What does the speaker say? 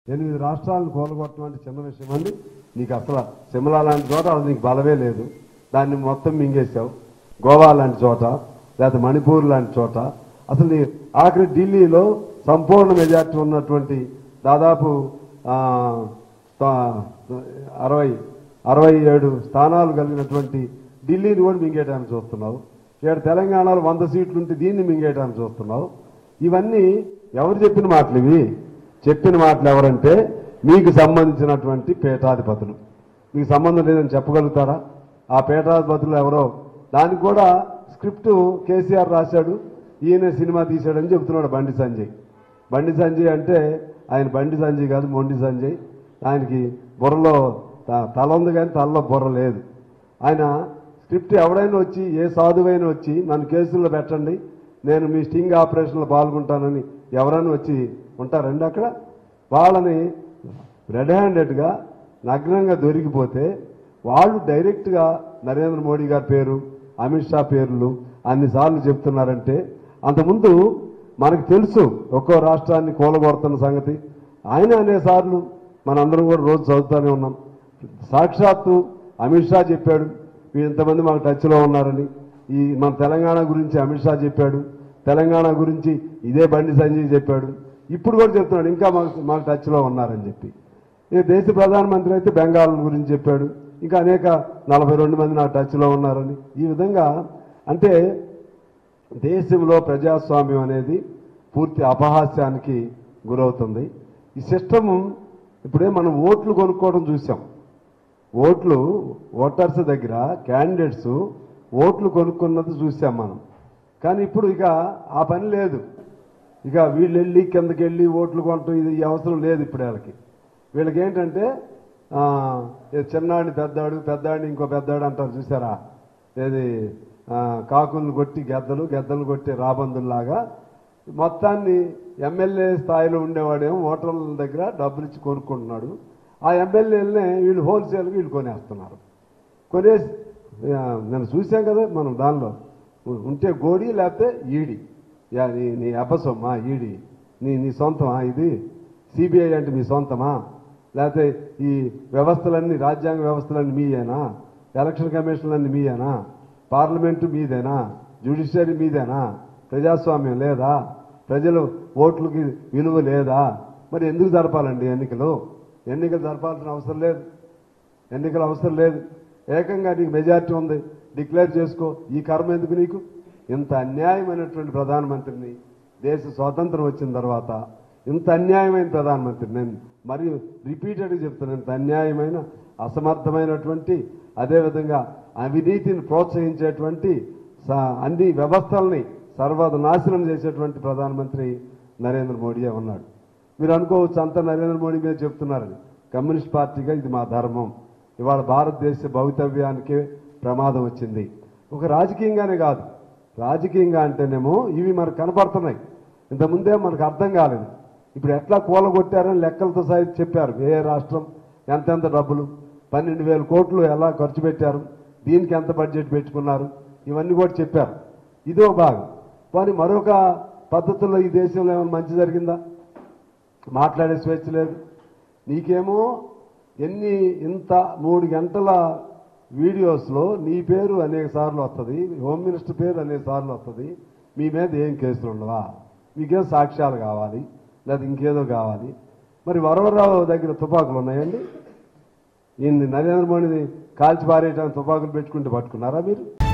ఎనిమిది రాష్ట్రాలను కూలగొట్టడం అంటే చిన్న విషయం అండి నీకు అసలు సిమ్లా లాంటి చోట అది నీకు బలమే లేదు దాన్ని మొత్తం మింగేశావు గోవా లాంటి చోట లేకపోతే మణిపూర్ లాంటి చోట అసలు నీ ఆఖరి ఢిల్లీలో సంపూర్ణ మెజార్టీ ఉన్నటువంటి దాదాపు ఆ, తా- అరవై అరవై ఏడు స్థానాలు కలిగినటువంటి ఢిల్లీని కూడా మింగేయడానికి చూస్తున్నావు ఇక్కడ తెలంగాణలో వంద సీట్లు ఉంటే దీన్ని మింగేయడానికి చూస్తున్నావు ఇవన్నీ ఎవరు చెప్పిన మాటలు ఇవి చెప్పిన మాటలు ఎవరంటే మీకు సంబంధించినటువంటి పీఠాధిపతులు మీకు సంబంధం లేదని చెప్పగలుగుతారా ఆ పీఠాధిపతులు ఎవరో దానికి కూడా స్క్రిప్ట్ కేసీఆర్ రాశాడు ఈయన సినిమా తీశాడని చెబుతున్నాడు బండి సంజయ్ బండి సంజయ్ అంటే ఆయన బండి సంజయ్ కాదు మొండి సంజయ్ ఆయనకి బుర్రలో త- తల ఉంది కానీ తలలో బుర్ర లేదు ఆయన స్క్రిప్ట్ ఎవడైనా వచ్చి ఏ సాధువైనా వచ్చి నన్ను కేసుల్లో పెట్టండి నేను మీ స్టింగ్ ఆపరేషన్లో పాల్గొంటానని ఎవరైనా వచ్చి ఉంటారండి అక్కడ వాళ్ళని రెడ్ హ్యాండెడ్గా నగ్నంగా దొరికిపోతే వాళ్ళు డైరెక్ట్గా నరేంద్ర మోడీ గారి పేరు అమిత్ షా పేర్లు అన్నిసార్లు చెప్తున్నారంటే అంతకుముందు మనకు తెలుసు ఒక్కో రాష్ట్రాన్ని కూలగొడుతున్న సంగతి ఆయన అనేసార్లు మనందరం కూడా రోజు చదువుతూనే ఉన్నాం సాక్షాత్తు అమిత్ షా చెప్పాడు వీళ్ళు ఇంతమంది మాకు టచ్లో ఉన్నారని ఈ మన తెలంగాణ గురించి అమిత్ షా చెప్పాడు తెలంగాణ గురించి ఇదే బండి సంజయ్ చెప్పాడు ఇప్పుడు కూడా చెప్తున్నాడు ఇంకా మాకు మాకు టచ్లో ఉన్నారని చెప్పి ఈ దేశ ప్రధానమంత్రి అయితే బెంగాల్ గురించి చెప్పాడు ఇంకా అనేక నలభై రెండు మంది నాకు టచ్లో ఉన్నారని ఈ విధంగా అంటే దేశంలో ప్రజాస్వామ్యం అనేది పూర్తి అపహాస్యానికి గురవుతుంది ఈ సిస్టమ్ ఇప్పుడే మనం ఓట్లు కొనుక్కోవడం చూసాం ఓట్లు ఓటర్స్ దగ్గర క్యాండిడేట్స్ ఓట్లు కొనుక్కున్నది చూసాం మనం కానీ ఇప్పుడు ఇక ఆ పని లేదు ఇక వీళ్ళు వెళ్ళి కిందకి వెళ్ళి ఓట్లు కొనటం ఇది ఈ అవసరం లేదు ఇప్పుడు వీళ్ళకి వీళ్ళకి ఏంటంటే ఆ, ఏ చిన్నాడిని పెద్దాడు పెద్దాడిని ఇంకో పెద్దాడు అంటారు చూసారా ఏది ఆ, కాకులను కొట్టి గెద్దలు గెద్దలు కొట్టి రాబందుల్లాగా మొత్తాన్ని ఎమ్మెల్యే స్థాయిలో ఉండేవాడేమో ఓటర్ల దగ్గర డబ్బులు ఇచ్చి కొనుక్కుంటున్నాడు ఆ ఎమ్మెల్యేలనే వీళ్ళు హోల్సేల్గా వీళ్ళు కొనేస్తున్నారు కొనేసి ఆ, నేను చూసాం కదా మనం దానిలో ఉ- ఉంటే గోడి లేకపోతే ఈడి యా, నీ నీ అబ్బసమ్మా ఈడి నీ నీ సొంతమా ఇది సిబిఐ అంటే మీ సొంతమా లేకపోతే ఈ వ్యవస్థలన్నీ రాజ్యాంగ వ్యవస్థలన్నీ మీయేనా ఎలక్షన్ కమిషన్లన్నీ మీయేనా పార్లమెంటు మీదేనా జ్యుడిషియరీ మీదేనా ప్రజాస్వామ్యం లేదా ప్రజలు ఓట్లకి విలువ లేదా మరి ఎందుకు జరపాలండి ఎన్నికలు ఎన్నికలు జరపాల్సిన అవసరం లేదు ఎన్నికల అవసరం లేదు ఏకంగా నీకు మెజారిటీ ఉంది డిక్లేర్ చేసుకో ఈ కర్మ ఎందుకు నీకు ఇంత అన్యాయమైనటువంటి ప్రధానమంత్రిని దేశ స్వాతంత్రం వచ్చిన తర్వాత ఇంత అన్యాయమైన ప్రధానమంత్రి నేను మరియు రిపీటెడ్గా చెప్తున్నాను ఇంత అన్యాయమైన అసమర్థమైనటువంటి అదేవిధంగా అవినీతిని ప్రోత్సహించేటువంటి స- అన్ని వ్యవస్థల్ని సర్వద నాశనం చేసేటువంటి ప్రధానమంత్రి నరేంద్ర మోడీయే ఉన్నాడు మీరు అనుకోవచ్చు అంతా నరేంద్ర మోడీ మీద చెప్తున్నారని కమ్యూనిస్ట్ పార్టీగా ఇది మా ధర్మం ఇవాళ భారతదేశ భవితవ్యానికే ప్రమాదం వచ్చింది ఒక రాజకీయంగానే కాదు రాజకీయంగా అంటేనేమో ఇవి మనకు కనపడుతున్నాయి ఇంతకుముందే మనకు అర్థం కాలేదు ఇప్పుడు ఎట్లా కూలగొట్టారని లెక్కలతో సహా చెప్పారు ఏ రాష్ట్రం ఎంతెంత డబ్బులు పన్నెండు వేల కోట్లు ఎలా ఖర్చు పెట్టారు దీనికి ఎంత బడ్జెట్ పెట్టుకున్నారు ఇవన్నీ కూడా చెప్పారు ఇదో భాగం కానీ మరొక పద్ధతుల్లో ఈ దేశంలో ఏమైనా మంచి జరిగిందా మాట్లాడే స్వేచ్ఛ లేదు నీకేమో ఎన్ని ఇంత మూడు గంటల వీడియోస్లో నీ పేరు అనేక సార్లు వస్తుంది హోమ్ మినిస్టర్ పేరు అనేక సార్లు వస్తుంది మీ మీద ఏం కేసులు ఉండవా మీకేం సాక్ష్యాలు కావాలి లేదా ఇంకేదో కావాలి మరి వరవరరావు దగ్గర తుపాకులు ఉన్నాయండి ఈయన్ని నరేంద్ర మోడీని కాల్చి పారేయడానికి తుపాకులు పెట్టుకుంటే పట్టుకున్నారా మీరు